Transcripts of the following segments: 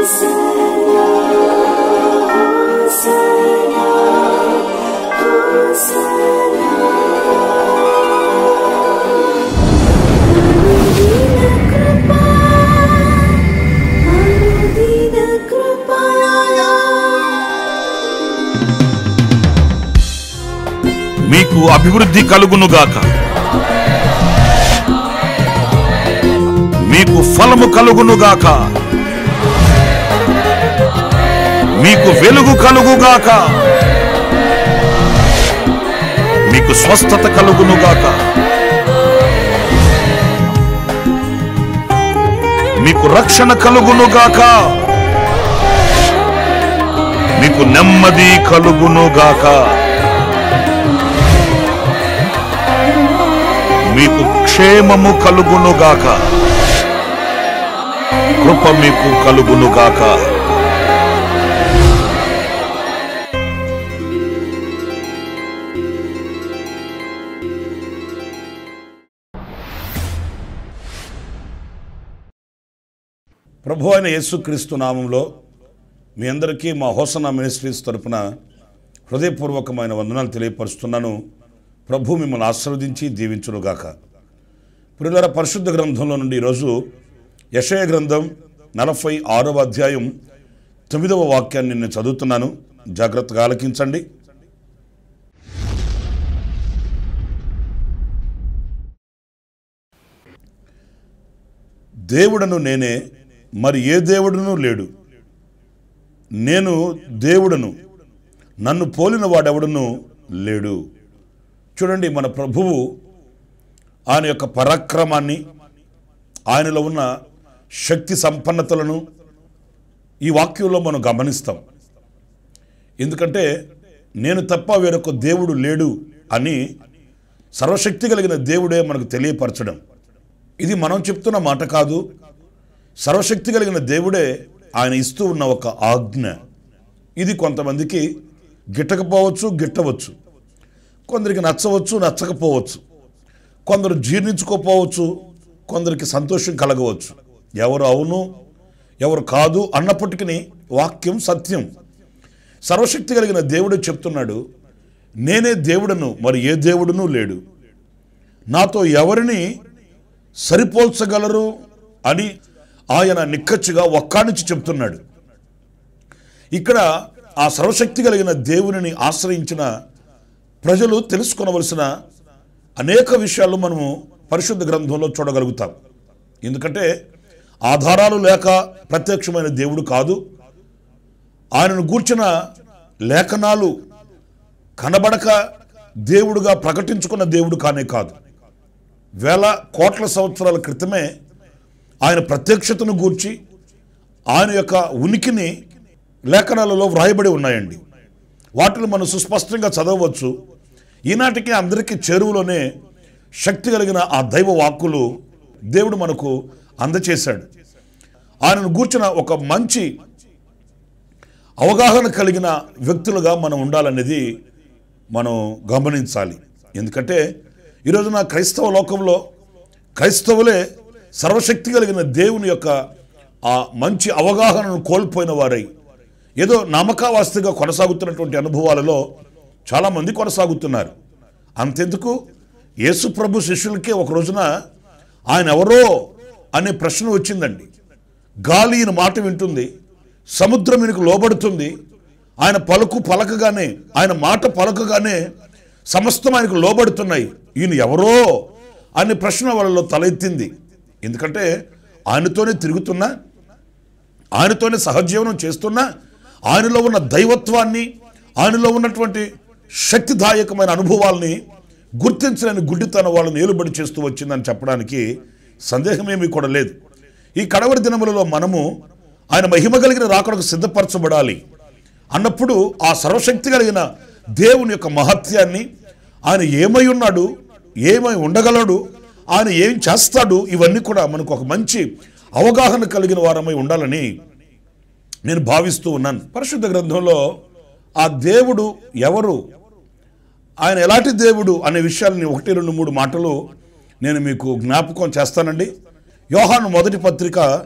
మీకు అభివృద్ధి కలుగునుగాక మీకు ఫలము కలుగునుగాక మీకు వెలుగు కలుగుగాక మీకు స్వస్థత కలుగునుగాక మీకు రక్షణ కలుగునుగాక మీకు నెమ్మది కలుగునుగాక మీకు క్షేమము కలుగునుగాక కృప మీకు కలుగునుగాక ప్రభు అయిన యేసుక్రీస్తు నామంలో మీ అందరికీ మా హోసన మినిస్ట్రీస్ తరపున హృదయపూర్వకమైన వందనాలు తెలియపరుస్తున్నాను ప్రభు మిమ్మల్ని ఆశీర్వదించి దీవించునుగాక పురులర పరిశుద్ధ గ్రంథంలో నుండి ఈరోజు యశయ గ్రంథం నలభై ఆరవ అధ్యాయం తొమ్మిదవ వాక్యాన్ని నేను చదువుతున్నాను జాగ్రత్తగా ఆలకించండి దేవుడను నేనే మరి ఏ దేవుడును లేడు నేను దేవుడను నన్ను పోలిన వాడెవడును లేడు చూడండి మన ప్రభువు ఆయన యొక్క పరాక్రమాన్ని ఆయనలో ఉన్న శక్తి సంపన్నతలను ఈ వాక్యంలో మనం గమనిస్తాం ఎందుకంటే నేను తప్ప వేరొక దేవుడు లేడు అని సర్వశక్తి కలిగిన దేవుడే మనకు తెలియపరచడం ఇది మనం చెప్తున్న మాట కాదు సర్వశక్తి కలిగిన దేవుడే ఆయన ఇస్తూ ఉన్న ఒక ఆజ్ఞ ఇది కొంతమందికి గిట్టకపోవచ్చు గిట్టవచ్చు కొందరికి నచ్చవచ్చు నచ్చకపోవచ్చు కొందరు జీర్ణించుకోపోవచ్చు కొందరికి సంతోషం కలగవచ్చు ఎవరు అవును ఎవరు కాదు అన్నప్పటికీ వాక్యం సత్యం సర్వశక్తి కలిగిన దేవుడు చెప్తున్నాడు నేనే దేవుడను మరి ఏ దేవుడును లేడు నాతో ఎవరిని సరిపోల్చగలరు అని ఆయన నిక్కచ్చిగా ఒక్కానించి చెప్తున్నాడు ఇక్కడ ఆ సర్వశక్తి కలిగిన దేవునిని ఆశ్రయించిన ప్రజలు తెలుసుకొనవలసిన అనేక విషయాలు మనము పరిశుద్ధ గ్రంథంలో చూడగలుగుతాం ఎందుకంటే ఆధారాలు లేక ప్రత్యక్షమైన దేవుడు కాదు ఆయనను గూర్చిన లేఖనాలు కనబడక దేవుడుగా ప్రకటించుకున్న దేవుడు కానే కాదు వేల కోట్ల సంవత్సరాల క్రితమే ఆయన ప్రత్యక్షతను గూర్చి ఆయన యొక్క ఉనికిని లేఖనాలలో వ్రాయబడి ఉన్నాయండి వాటిని మనం సుస్పష్టంగా చదవవచ్చు ఈనాటికి అందరికీ చేరువలోనే శక్తి కలిగిన ఆ దైవ వాక్కులు దేవుడు మనకు అందచేశాడు ఆయనను గూర్చిన ఒక మంచి అవగాహన కలిగిన వ్యక్తులుగా మనం ఉండాలనేది మనం గమనించాలి ఎందుకంటే ఈరోజున క్రైస్తవ లోకంలో క్రైస్తవులే సర్వశక్తి కలిగిన దేవుని యొక్క ఆ మంచి అవగాహనను కోల్పోయిన వారై ఏదో నామకావాస్తిగా కొనసాగుతున్నటువంటి అనుభవాలలో చాలామంది కొనసాగుతున్నారు అంతెందుకు యేసు ప్రభు శిష్యులకే ఒక రోజున ఆయన ఎవరో అనే ప్రశ్న వచ్చిందండి గాలి ఈయన మాట వింటుంది సముద్రం ఈయనకు లోబడుతుంది ఆయన పలుకు పలకగానే ఆయన మాట పలకగానే సమస్తం ఆయనకు లోబడుతున్నాయి ఈయన ఎవరో అనే ప్రశ్న వాళ్ళలో తలెత్తింది ఎందుకంటే ఆయనతోనే తిరుగుతున్నా ఆయనతోనే సహజీవనం చేస్తున్నా ఆయనలో ఉన్న దైవత్వాన్ని ఆయనలో ఉన్నటువంటి శక్తిదాయకమైన అనుభవాల్ని గుర్తించలేని గుడ్డితన వాళ్ళని ఏలుబడి చేస్తూ వచ్చిందని చెప్పడానికి సందేహమేమీ కూడా లేదు ఈ కడవరి దినములలో మనము ఆయన మహిమ కలిగిన రాకడకు సిద్ధపరచబడాలి అన్నప్పుడు ఆ సర్వశక్తి కలిగిన దేవుని యొక్క మహత్యాన్ని ఆయన ఏమై ఉన్నాడు ఏమై ఉండగలడు ఆయన ఏం చేస్తాడు ఇవన్నీ కూడా మనకు ఒక మంచి అవగాహన కలిగిన వారమై ఉండాలని నేను భావిస్తూ ఉన్నాను పరిశుద్ధ గ్రంథంలో ఆ దేవుడు ఎవరు ఆయన ఎలాంటి దేవుడు అనే విషయాలని ఒకటి రెండు మూడు మాటలు నేను మీకు జ్ఞాపకం చేస్తానండి యోహాను మొదటి పత్రిక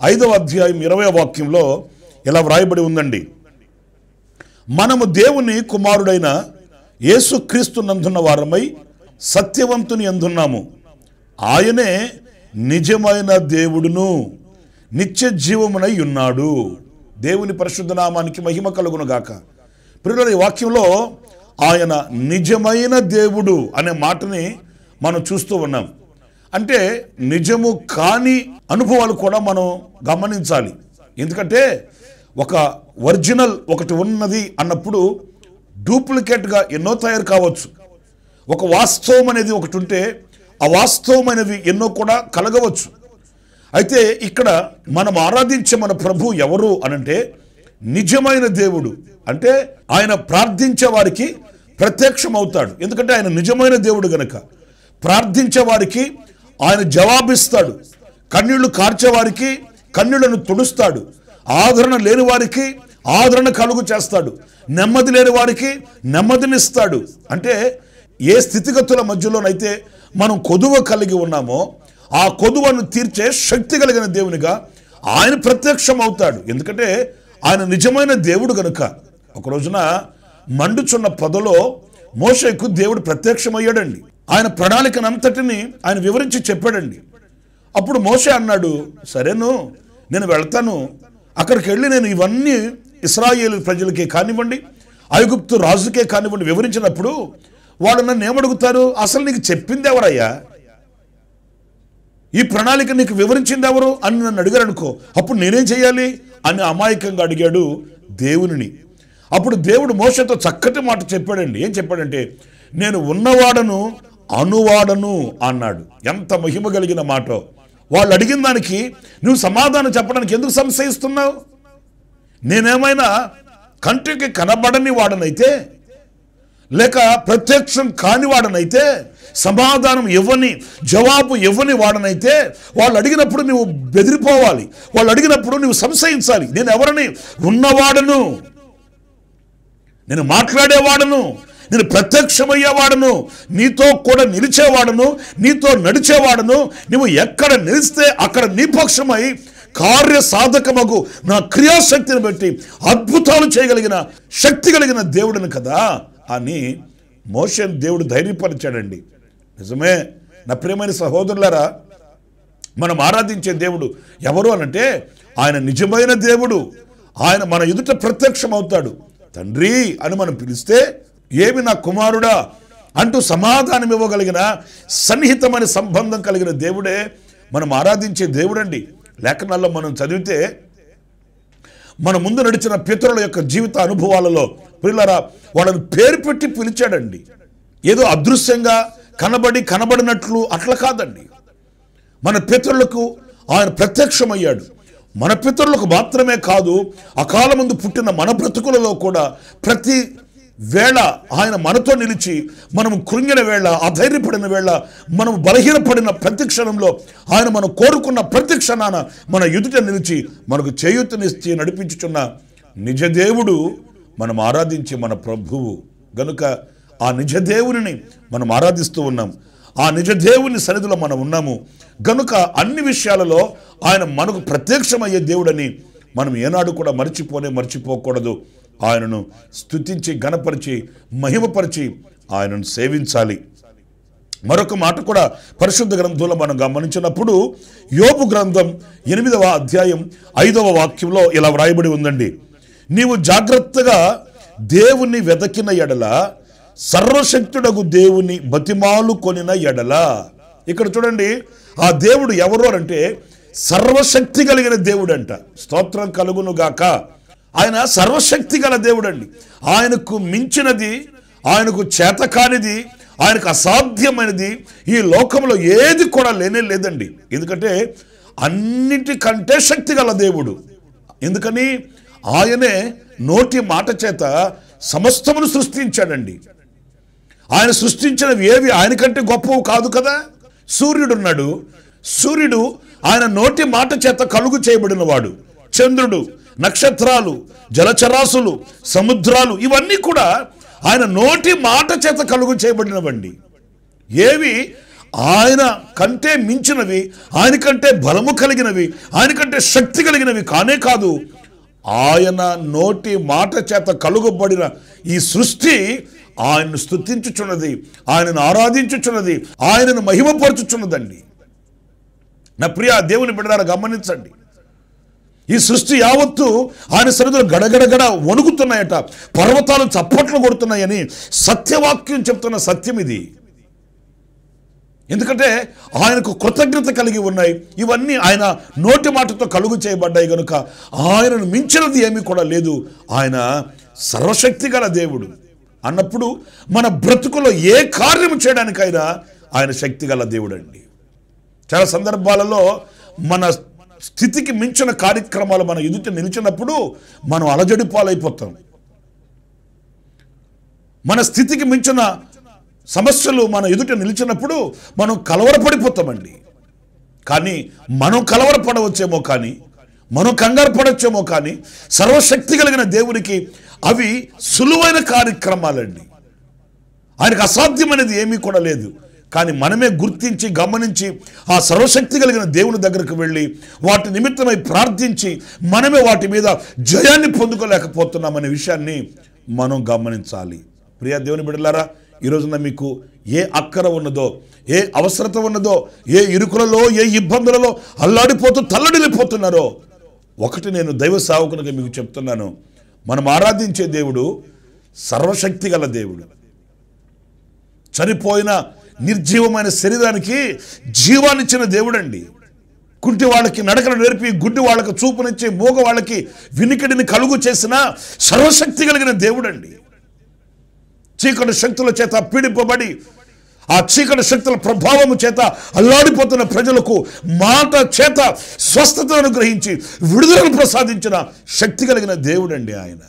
ఐదవ అధ్యాయం ఇరవై వాక్యంలో ఇలా వ్రాయబడి ఉందండి మనము దేవుని కుమారుడైన యేసుక్రీస్తు నందున్న వారమై సత్యవంతుని అందున్నాము ఆయనే నిజమైన దేవుడును నిత్య జీవమునై ఉన్నాడు దేవుని పరిశుద్ధ నామానికి మహిమ కలుగును గాక ప్రియుల ఈ వాక్యంలో ఆయన నిజమైన దేవుడు అనే మాటని మనం చూస్తూ ఉన్నాం అంటే నిజము కాని అనుభవాలు కూడా మనం గమనించాలి ఎందుకంటే ఒక ఒరిజినల్ ఒకటి ఉన్నది అన్నప్పుడు డూప్లికేట్గా ఎన్నో తయారు కావచ్చు ఒక వాస్తవం అనేది ఒకటి ఉంటే ఆ వాస్తవమైనవి ఎన్నో కూడా కలగవచ్చు అయితే ఇక్కడ మనం ఆరాధించే మన ప్రభు ఎవరు అనంటే నిజమైన దేవుడు అంటే ఆయన ప్రార్థించే వారికి ప్రత్యక్షమవుతాడు ఎందుకంటే ఆయన నిజమైన దేవుడు గనక ప్రార్థించే వారికి ఆయన జవాబిస్తాడు కన్నీళ్లు కార్చేవారికి కన్నీళ్లను తుడుస్తాడు ఆదరణ లేని వారికి ఆదరణ కలుగు చేస్తాడు నెమ్మది లేని వారికి నెమ్మదినిస్తాడు అంటే ఏ స్థితిగతుల మధ్యలోనైతే మనం కొదువ కలిగి ఉన్నామో ఆ కొదువను తీర్చే శక్తి కలిగిన దేవునిగా ఆయన ప్రత్యక్షం అవుతాడు ఎందుకంటే ఆయన నిజమైన దేవుడు గనుక ఒక రోజున మండుచున్న పొదలో మోషకు దేవుడు ప్రత్యక్షమయ్యాడండి ఆయన ప్రణాళికనంతటిని ఆయన వివరించి చెప్పాడండి అప్పుడు మోషే అన్నాడు సరేను నేను వెళ్తాను అక్కడికి వెళ్ళి నేను ఇవన్నీ ఇస్రాయేల్ ప్రజలకే కానివ్వండి ఐగుప్తు రాజుకే కానివ్వండి వివరించినప్పుడు వాళ్ళు నన్ను ఏమడుగుతారు అసలు నీకు చెప్పింది ఎవరయ్యా ఈ ప్రణాళిక నీకు వివరించింది ఎవరు అని నన్ను అడిగారు అనుకో అప్పుడు నేనేం చేయాలి అని అమాయకంగా అడిగాడు దేవునిని అప్పుడు దేవుడు మోసతో చక్కటి మాట చెప్పాడండి ఏం చెప్పాడంటే నేను ఉన్నవాడను అనువాడను అన్నాడు ఎంత మహిమ కలిగిన మాట వాళ్ళు అడిగిన దానికి నువ్వు సమాధానం చెప్పడానికి ఎందుకు సంశయిస్తున్నావు నేనేమైనా కంటికి కనబడని వాడనైతే లేక ప్రత్యక్షం కాని వాడనైతే సమాధానం ఇవ్వని జవాబు ఇవ్వని వాడనైతే వాళ్ళు అడిగినప్పుడు నువ్వు బెదిరిపోవాలి వాళ్ళు అడిగినప్పుడు నువ్వు సంశయించాలి నేను ఎవరిని ఉన్నవాడను నేను మాట్లాడేవాడను నేను ప్రత్యక్షమయ్యేవాడను నీతో కూడా నిలిచేవాడను నీతో నడిచేవాడను నువ్వు ఎక్కడ నిలిస్తే అక్కడ నీ పక్షమై కార్య సాధకమగు నా క్రియాశక్తిని బట్టి అద్భుతాలు చేయగలిగిన శక్తి కలిగిన దేవుడిని కదా అని మోషన్ దేవుడు ధైర్యపరిచాడండి నిజమే నా ప్రియమైన సహోదరులారా మనం ఆరాధించే దేవుడు ఎవరు అనంటే ఆయన నిజమైన దేవుడు ఆయన మన ఎదుట ప్రత్యక్షం అవుతాడు తండ్రి అని మనం పిలిస్తే ఏమి నా కుమారుడా అంటూ సమాధానం ఇవ్వగలిగిన సన్నిహితమైన సంబంధం కలిగిన దేవుడే మనం ఆరాధించే దేవుడండి లేఖనాల్లో మనం చదివితే మన ముందు నడిచిన పితరుల యొక్క జీవిత అనుభవాలలో పిల్లరా వాళ్ళని పేరు పెట్టి పిలిచాడండి ఏదో అదృశ్యంగా కనబడి కనబడినట్లు అట్లా కాదండి మన పితరులకు ఆయన ప్రత్యక్షమయ్యాడు మన పితరులకు మాత్రమే కాదు అకాల ముందు పుట్టిన మన బ్రతుకులలో కూడా ప్రతి వేళ ఆయన మనతో నిలిచి మనం కృంగిన వేళ అధైర్యపడిన వేళ మనం బలహీనపడిన ప్రతి క్షణంలో ఆయన మనం కోరుకున్న ప్రతి క్షణాన మన ఎదుట నిలిచి మనకు చేయూతనిచ్చి నడిపించుచున్న నిజదేవుడు మనం ఆరాధించే మన ప్రభువు గనుక ఆ నిజదేవుని మనం ఆరాధిస్తూ ఉన్నాం ఆ నిజదేవుని సన్నిధిలో మనం ఉన్నాము గనుక అన్ని విషయాలలో ఆయన మనకు ప్రత్యక్షమయ్యే దేవుడని మనం ఏనాడు కూడా మర్చిపోనే మర్చిపోకూడదు ఆయనను స్తుతించి గణపరిచి మహిమపరిచి ఆయనను సేవించాలి మరొక మాట కూడా పరిశుద్ధ గ్రంథంలో మనం గమనించినప్పుడు యోపు గ్రంథం ఎనిమిదవ అధ్యాయం ఐదవ వాక్యంలో ఇలా వ్రాయబడి ఉందండి నీవు జాగ్రత్తగా దేవుని వెదకిన ఎడల సర్వశక్తుడగు దేవుని బతిమాలు కొనిన ఎడల ఇక్కడ చూడండి ఆ దేవుడు ఎవరు అంటే సర్వశక్తి కలిగిన దేవుడు అంట స్తోత్రం కలుగును గాక ఆయన సర్వశక్తి గల దేవుడు అండి ఆయనకు మించినది ఆయనకు చేతకానిది ఆయనకు అసాధ్యమైనది ఈ లోకంలో ఏది కూడా లేనే లేదండి ఎందుకంటే అన్నిటికంటే శక్తి గల దేవుడు ఎందుకని ఆయనే నోటి మాట చేత సమస్తమును సృష్టించాడండి ఆయన సృష్టించినవి ఏవి ఆయనకంటే గొప్పవి కాదు కదా సూర్యుడున్నాడు సూర్యుడు ఆయన నోటి మాట చేత కలుగు చేయబడిన వాడు చంద్రుడు నక్షత్రాలు జలచరాసులు సముద్రాలు ఇవన్నీ కూడా ఆయన నోటి మాట చేత కలుగు చేయబడినవండి ఏవి ఆయన కంటే మించినవి ఆయన కంటే బలము కలిగినవి ఆయన కంటే శక్తి కలిగినవి కానే కాదు ఆయన నోటి మాట చేత కలుగబడిన ఈ సృష్టి ఆయనను స్తుతించుచున్నది ఆయనను ఆరాధించుచున్నది ఆయనను మహిమపరచుచున్నదండి నా ప్రియ దేవుని బిడ్డలారా గమనించండి ఈ సృష్టి యావత్తు ఆయన సరిధులు గడగడగడ వణుకుతున్నాయట పర్వతాలు చప్పట్లు కొడుతున్నాయని సత్యవాక్యం చెప్తున్న సత్యం ఇది ఎందుకంటే ఆయనకు కృతజ్ఞత కలిగి ఉన్నాయి ఇవన్నీ ఆయన నోటి మాటతో కలుగు చేయబడ్డాయి కనుక ఆయనను మించినది ఏమీ కూడా లేదు ఆయన సర్వశక్తి గల దేవుడు అన్నప్పుడు మన బ్రతుకులో ఏ కార్యము చేయడానికైనా ఆయన శక్తి గల దేవుడు అండి చాలా సందర్భాలలో మన స్థితికి మించిన కార్యక్రమాలు మన ఎదుట నిలిచినప్పుడు మనం అలజడి పాలైపోతాం మన స్థితికి మించిన సమస్యలు మన ఎదుట నిలిచినప్పుడు మనం కలవరపడిపోతామండి కానీ మనం కలవరపడవచ్చేమో కానీ మనం కంగారు పడవచ్చేమో కానీ సర్వశక్తి కలిగిన దేవునికి అవి సులువైన కార్యక్రమాలండి ఆయనకు అసాధ్యమైనది ఏమీ కూడా లేదు కానీ మనమే గుర్తించి గమనించి ఆ సర్వశక్తి కలిగిన దేవుని దగ్గరకు వెళ్ళి వాటి నిమిత్తమై ప్రార్థించి మనమే వాటి మీద జయాన్ని పొందుకోలేకపోతున్నామనే విషయాన్ని మనం గమనించాలి ప్రియా దేవుని బిడ్డలారా ఈ రోజున మీకు ఏ అక్కర ఉన్నదో ఏ అవసరత ఉన్నదో ఏ ఇరుకులలో ఏ ఇబ్బందులలో అల్లాడిపోతూ తల్లడిల్లిపోతున్నారో ఒకటి నేను దైవ సావకునిగా మీకు చెప్తున్నాను మనం ఆరాధించే దేవుడు సర్వశక్తి గల దేవుడు చనిపోయిన నిర్జీవమైన శరీరానికి జీవాన్నిచ్చిన దేవుడండి కుంటి వాళ్ళకి నడకను నేర్పి గుడ్డి వాళ్ళకి చూపునిచ్చి మూగ వాళ్ళకి వినికిడిని కలుగు చేసిన సర్వశక్తి కలిగిన దేవుడండి చీకటి శక్తుల చేత పీడింపబడి ఆ చీకటి శక్తుల ప్రభావము చేత అల్లాడిపోతున్న ప్రజలకు మాట చేత స్వస్థతను అనుగ్రహించి విడుదలను ప్రసాదించిన శక్తి కలిగిన దేవుడండి ఆయన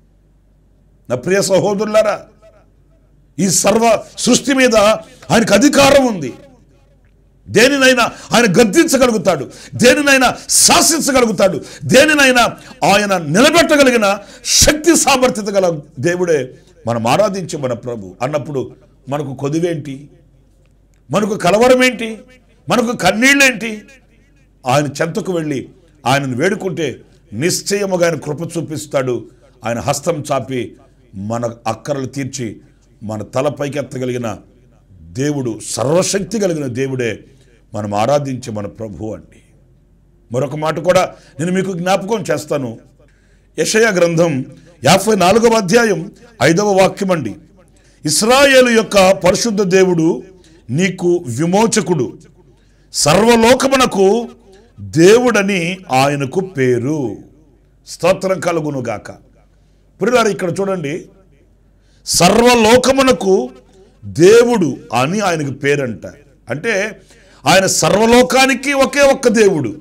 నా ప్రియ సహోదరులారా ఈ సర్వ సృష్టి మీద ఆయనకు అధికారం ఉంది దేనినైనా ఆయన గద్దించగలుగుతాడు దేనినైనా శాసించగలుగుతాడు దేనినైనా ఆయన నిలబెట్టగలిగిన శక్తి సామర్థ్యత గల దేవుడే మనం ఆరాధించే మన ప్రభు అన్నప్పుడు మనకు కొదివేంటి మనకు కలవరం ఏంటి మనకు కన్నీళ్ళేంటి ఆయన చెంతకు వెళ్ళి ఆయనను వేడుకుంటే నిశ్చయముగా ఆయన కృప చూపిస్తాడు ఆయన హస్తం చాపి మన అక్కరలు తీర్చి మన తల పైకెత్తగలిగిన దేవుడు సర్వశక్తి కలిగిన దేవుడే మనం ఆరాధించే మన ప్రభు అండి మరొక మాట కూడా నేను మీకు జ్ఞాపకం చేస్తాను యషయ గ్రంథం యాభై నాలుగవ అధ్యాయం ఐదవ వాక్యం అండి ఇస్రాయేలు యొక్క పరిశుద్ధ దేవుడు నీకు విమోచకుడు సర్వలోకమునకు దేవుడని ఆయనకు పేరు స్తోత్రం కలుగునుగాక పురిలారు ఇక్కడ చూడండి సర్వలోకమునకు దేవుడు అని ఆయనకు పేరంట అంటే ఆయన సర్వలోకానికి ఒకే ఒక్క దేవుడు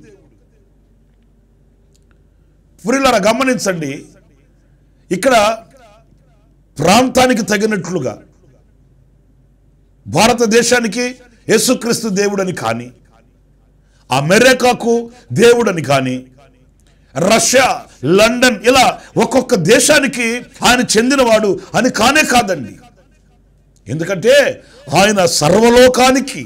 పురిలారా గమనించండి ఇక్కడ ప్రాంతానికి తగినట్లుగా భారతదేశానికి యేసుక్రీస్తు దేవుడని కానీ అమెరికాకు దేవుడని కానీ రష్యా లండన్ ఇలా ఒక్కొక్క దేశానికి ఆయన చెందినవాడు అని కానే కాదండి ఎందుకంటే ఆయన సర్వలోకానికి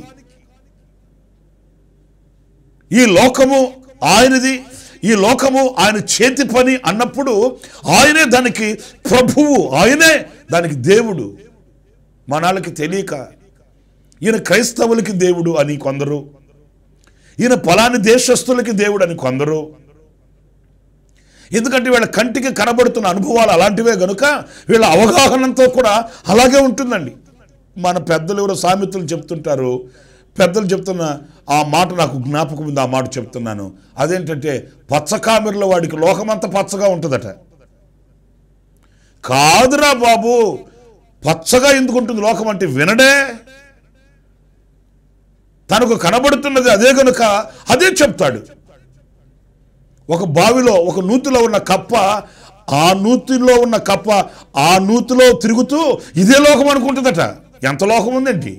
ఈ లోకము ఆయనది ఈ లోకము ఆయన చేతి పని అన్నప్పుడు ఆయనే దానికి ప్రభువు ఆయనే దానికి దేవుడు మనాళ్ళకి తెలియక ఈయన క్రైస్తవులకి దేవుడు అని కొందరు ఈయన పలాని దేశస్తులకి దేవుడు అని కొందరు ఎందుకంటే వీళ్ళ కంటికి కనబడుతున్న అనుభవాలు అలాంటివే గనుక వీళ్ళ అవగాహనంతో కూడా అలాగే ఉంటుందండి మన పెద్దలు ఎవరో సామెతలు చెప్తుంటారు పెద్దలు చెప్తున్న ఆ మాట నాకు జ్ఞాపకం ఉంది ఆ మాట చెప్తున్నాను అదేంటంటే పచ్చకామెరలో వాడికి లోకమంతా పచ్చగా ఉంటుందట కాదురా బాబు పచ్చగా ఎందుకు ఉంటుంది లోకం అంటే వినడే తనకు కనబడుతున్నది అదే గనుక అదే చెప్తాడు ఒక బావిలో ఒక నూతిలో ఉన్న కప్ప ఆ నూతిలో ఉన్న కప్ప ఆ నూతిలో తిరుగుతూ ఇదే లోకం అనుకుంటుందట ఎంత లోకం ఉందేంటి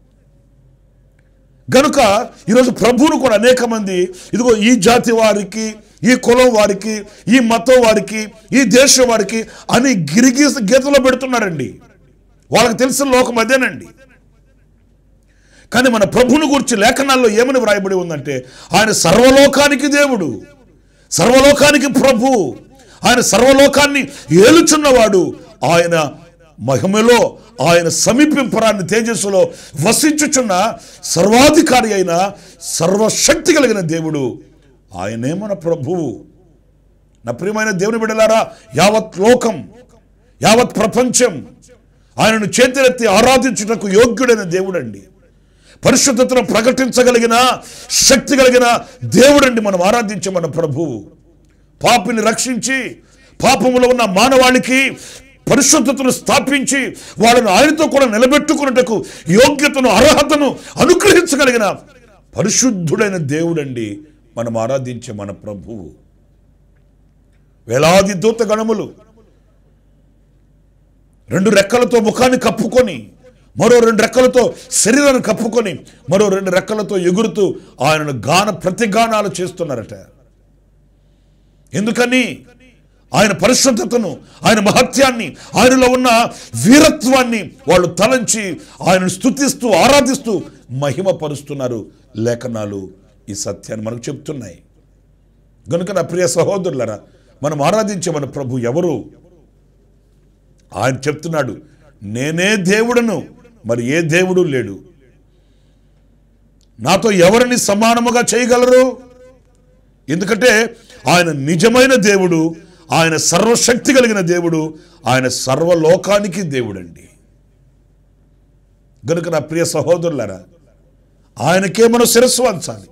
గనుక ఈరోజు ప్రభువును కూడా అనేక మంది ఇదిగో ఈ జాతి వారికి ఈ కులం వారికి ఈ మతం వారికి ఈ దేశం వారికి అని గిరిగీసి గీతలో పెడుతున్నారండి వాళ్ళకి తెలిసిన లోకం అదేనండి కానీ మన ప్రభువుని గురించి లేఖనాల్లో ఏమని వ్రాయబడి ఉందంటే ఆయన సర్వలోకానికి దేవుడు సర్వలోకానికి ప్రభు ఆయన సర్వలోకాన్ని ఏలుచున్నవాడు ఆయన మహిమలో ఆయన సమీపింపరాన్ని తేజస్సులో వసించుచున్న సర్వాధికారి అయిన సర్వశక్తి కలిగిన దేవుడు ఆయనే మన ప్రభువు నా ప్రియమైన దేవుని బిడ్డలారా యావత్ లోకం యావత్ ప్రపంచం ఆయనను చేతులెత్తి ఆరాధించుటకు యోగ్యుడైన దేవుడండి పరిశుద్ధతను ప్రకటించగలిగిన శక్తి కలిగిన దేవుడండి మనం ఆరాధించే మన ప్రభువు పాపిని రక్షించి పాపములో ఉన్న మానవాళికి పరిశుద్ధతను స్థాపించి వాళ్ళను ఆయనతో కూడా నిలబెట్టుకున్నటకు యోగ్యతను అర్హతను అనుగ్రహించగలిగిన పరిశుద్ధుడైన దేవుడండి మనం ఆరాధించే మన ప్రభువు వేలాది దూత గణములు రెండు రెక్కలతో ముఖాన్ని కప్పుకొని మరో రెండు రెక్కలతో శరీరాన్ని కప్పుకొని మరో రెండు రెక్కలతో ఎగురుతూ ఆయనను గాన ప్రతిగానాలు చేస్తున్నారట ఎందుకని ఆయన పరిశుద్ధతను ఆయన మహత్యాన్ని ఆయనలో ఉన్న వీరత్వాన్ని వాళ్ళు తలంచి ఆయనను స్తుతిస్తూ ఆరాధిస్తూ మహిమపరుస్తున్నారు లేఖనాలు ఈ సత్యాన్ని మనకు చెప్తున్నాయి గనుక నా ప్రియ సహోదరులరా మనం ఆరాధించే మన ప్రభు ఎవరు ఆయన చెప్తున్నాడు నేనే దేవుడను మరి ఏ దేవుడు లేడు నాతో ఎవరిని సమానముగా చేయగలరు ఎందుకంటే ఆయన నిజమైన దేవుడు ఆయన సర్వశక్తి కలిగిన దేవుడు ఆయన సర్వలోకానికి దేవుడండి గనుక నా ప్రియ సహోదరులరా ఆయనకే మనం శిరస్సు వంచాలి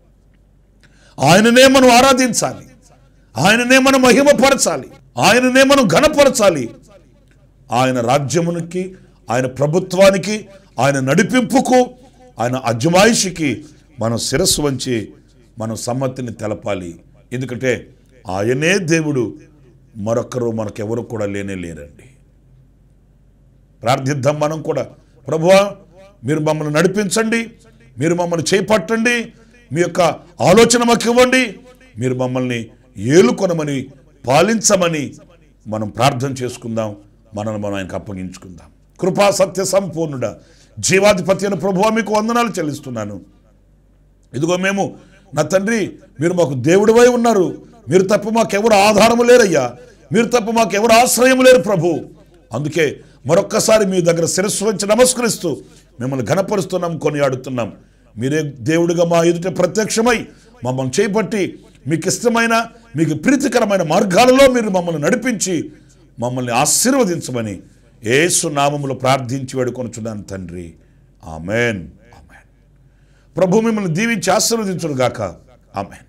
ఆయననే మనం ఆరాధించాలి ఆయననే మనం మహిమపరచాలి ఆయననే మనం ఘనపరచాలి ఆయన రాజ్యమునికి ఆయన ప్రభుత్వానికి ఆయన నడిపింపుకు ఆయన అజమాయిషికి మనం శిరస్సు వంచి మనం సమ్మతిని తెలపాలి ఎందుకంటే ఆయనే దేవుడు మరొకరు మనకెవరు కూడా లేనే లేరండి ప్రార్థిద్దాం మనం కూడా ప్రభువా మీరు మమ్మల్ని నడిపించండి మీరు మమ్మల్ని చేపట్టండి మీ యొక్క ఆలోచన మాకు ఇవ్వండి మీరు మమ్మల్ని ఏలుకొనమని పాలించమని మనం ప్రార్థన చేసుకుందాం మనల్ని మనం ఆయనకు అప్పగించుకుందాం కృపా సత్య సంపూర్ణుడ జీవాధిపతి అయిన ప్రభువా మీకు వందనాలు చెల్లిస్తున్నాను ఇదిగో మేము నా తండ్రి మీరు మాకు దేవుడివై ఉన్నారు మీరు తప్ప మాకెవరు ఆధారము లేరయ్యా మీరు తప్ప మాకెవరు ఆశ్రయం లేరు ప్రభు అందుకే మరొక్కసారి మీ దగ్గర శిరస్సు వంచి నమస్కరిస్తూ మిమ్మల్ని ఘనపరుస్తున్నాం కొనియాడుతున్నాం మీరే దేవుడిగా మా ఎదుట ప్రత్యక్షమై మమ్మల్ని చేపట్టి మీకు ఇష్టమైన మీకు ప్రీతికరమైన మార్గాలలో మీరు మమ్మల్ని నడిపించి మమ్మల్ని ఆశీర్వదించమని ఏసు నామములో ప్రార్థించి వేడుకొనుచున్నాను తండ్రి ఆమెన్ ఆమెన్ ప్రభు మిమ్మల్ని దీవించి ఆశీర్వదించును గాక ఆమెన్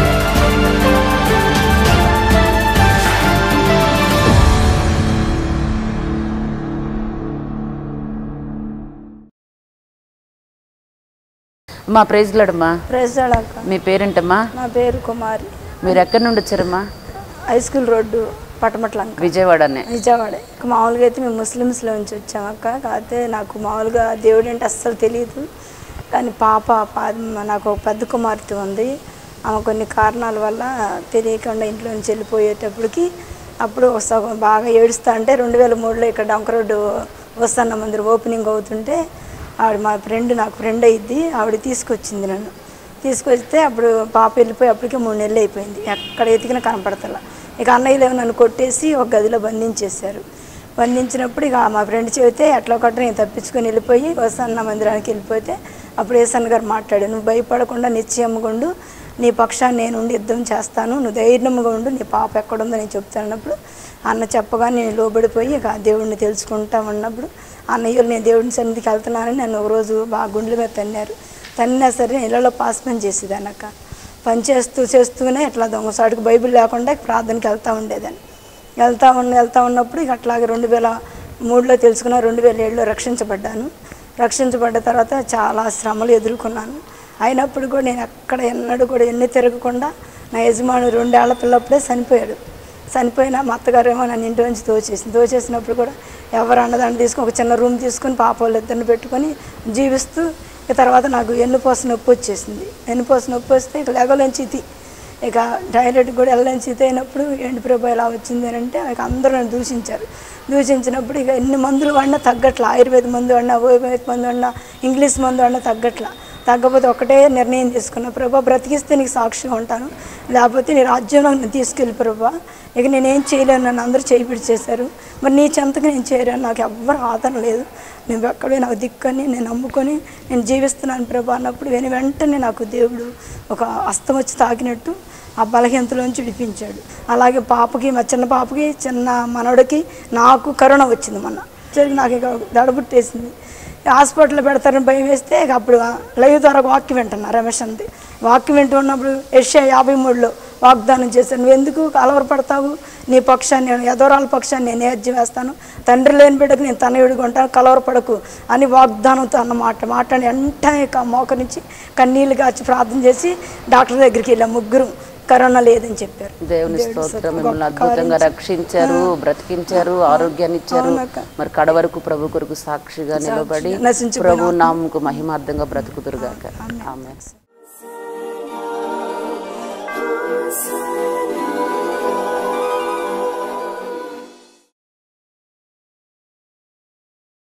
మా ప్రైజ్లాడమ్మా ప్రెసడక్క మీ పేరేంటమ్మా నా పేరు కుమారి మీరు ఎక్కడి నుండి వచ్చారమ్మా హై స్కూల్ రోడ్డు పటమట్లంక విజయవాడనే నిజావాడ ఇక మామూలుగా అయితే మేము ముస్లిమ్స్లో నుంచి వచ్చామక్క కాకపోతే నాకు మామూలుగా దేవుడు అంటే అస్సలు తెలియదు కానీ పాప పా- నాకు ఒక పెద్ద కుమార్తె ఉంది ఆమె కొన్ని కారణాల వల్ల తెలియకుండా ఇంట్లో నుంచి వెళ్ళిపోయేటప్పటికి అప్పుడు సగం బాగా ఏడుస్తా అంటే రెండు వేల మూడులో ఇక్కడ డొంక రోడ్డు వస్తాన్న మందిరం ఓపెనింగ్ అవుతుంటే ఆవిడ మా ఫ్రెండ్ నాకు ఫ్రెండ్ అయ్యిద్ది ఆవిడ తీసుకొచ్చింది నన్ను తీసుకొస్తే అప్పుడు పాప వెళ్ళిపోయి అప్పటికే మూడు నెలలు అయిపోయింది ఎక్కడ ఎతికినా కనపడతలా ఇక అన్నయ్యలు ఏమో నన్ను కొట్టేసి ఒక గదిలో బంధించేశారు బంధించినప్పుడు ఇక మా ఫ్రెండ్ చెబితే ఎట్లా కొట్ట నేను తప్పించుకొని వెళ్ళిపోయి వసన్న మందిరానికి వెళ్ళిపోతే అప్పుడు ఏసన్న గారు మాట్లాడాడు నువ్వు భయపడకుండా నిశ్చయముగా ఉండు నీ పక్షాన్ని నేను ఉండి యుద్ధం చేస్తాను నువ్వు ధైర్యంగా ఉండు నీ పాప ఎక్కడుందో నేను చెప్తానన్నప్పుడు అన్న చెప్పగా నేను లోబడిపోయి ఇక ఆ దేవుడిని తెలుసుకుంటా ఉన్నప్పుడు అన్నయ్యలు నేను దేవుడిని సన్నిధికి వెళ్తున్నానని నన్ను ఒక రోజు బాగా గుండెల మీద తన్నారు తన్నా సరే నేను ఇళ్ళలో పాస్ పని చేసేదాన్ని అక్క పని చేస్తూ చేస్తూనే ఇట్లా దొంగసాటుకు బైబిల్ లేకుండా ప్రార్థనకి వెళ్తూ ఉండేదాన్ని వెళ్తా ఉన్న వెళ్తా ఉన్నప్పుడు ఇక అట్లాగే రెండు వేల మూడులో తెలుసుకున్న రెండు వేల ఏడులో రక్షించబడ్డాను రక్షించబడ్డ తర్వాత చాలా శ్రమలు ఎదుర్కొన్నాను అయినప్పుడు కూడా నేను ఎక్కడ ఎన్నడూ కూడా ఎన్ని తిరగకుండా నా యజమాని రెండేళ్ల పిల్లప్పుడే చనిపోయాడు చనిపోయినా మా అత్తగారు ఏమో నన్ను ఇంటి నుంచి తోచేసింది తోచేసినప్పుడు కూడా ఎవరు అన్నదాన్ని తీసుకొని ఒక చిన్న రూమ్ తీసుకొని పాప వాళ్ళు ఇద్దరిని పెట్టుకొని జీవిస్తూ ఇక తర్వాత నాకు ఎన్నుపోస నొప్పి వచ్చేసింది ఎన్నుపోస నొప్పి వస్తే ఇక లెగలోంచి ఇది ఇక టాయిలెట్ కూడా వెళ్ళని స్థితి అయినప్పుడు ఏంటి ప్రభు ఇలా వచ్చింది అని అంటే ఇక అందరూ నన్ను దూషించారు దూషించినప్పుడు ఇక ఎన్ని మందులు వాడినా తగ్గట్లా ఆయుర్వేద మందు వాడినా హోమియోపతి మందు వాడినా ఇంగ్లీష్ మందు వాడినా తగ్గట్లా తగ్గకపోతే ఒకటే నిర్ణయం తీసుకున్నా ప్రభా బ్రతికిస్తే నీకు సాక్షిగా ఉంటాను లేకపోతే నీ రాజ్యంలో నన్ను తీసుకెళ్ళి ప్రభా ఇక నేనేం చేయలేను నన్ను అందరూ చేయి చేశారు మరి నీ చెంతకు నేను చేరాను నాకు ఎవ్వరు ఆదరణ లేదు నేను ఎక్కడే నాకు దిక్కని నేను నమ్ముకొని నేను జీవిస్తున్నాను ప్రభా అన్నప్పుడు వెను వెంటనే నాకు దేవుడు ఒక అస్తం వచ్చి తాకినట్టు ఆ బలహీనతలోంచి విడిపించాడు అలాగే పాపకి మా చిన్న పాపకి చిన్న మనవడికి నాకు కరోనా వచ్చింది మొన్న వచ్చేసరికి నాకు ఇక దడబుట్టేసింది హాస్పిటల్లో పెడతారని భయం వేస్తే ఇక అప్పుడు లైవ్ ద్వారా వాక్యం వింటున్నా రమేష్ అంది వాక్యం వింటున్నప్పుడు ఎస్ఏ యాభై మూడులో వాగ్దానం చేశాను నువ్వు ఎందుకు కలవరపడతావు నీ పక్షాన్ని నేను ఎదోరాల పక్షాన్ని నేను ఏర్జీ వేస్తాను తండ్రి లేని బిడ్డకు నేను తనయుడిగా ఉంటాను కలవరపడకు అని వాగ్దానంతో అన్నమాట మాట్లాడి వెంటనే క- మోకరించి కన్నీళ్ళు కాచి ప్రార్థన చేసి డాక్టర్ దగ్గరికి వెళ్ళాం ముగ్గురు కరోనా లేదని చెప్పారు దేవుని దేవుడు స్తోత్రం గొప్ప మిమ్మల్ని కార్యం అద్భుతంగా చేశారు. రక్షించారు బ్రతికించారు ఆరోగ్యాన్ని ఇచ్చారు అవునక్క. మరి కడ వరకు ప్రభు కొరకు సాక్షిగా నిలబడి నశించిపోయిన ప్రభు నామకు మహిమార్థంగా బ్రతుకుదురుగాక ఆమె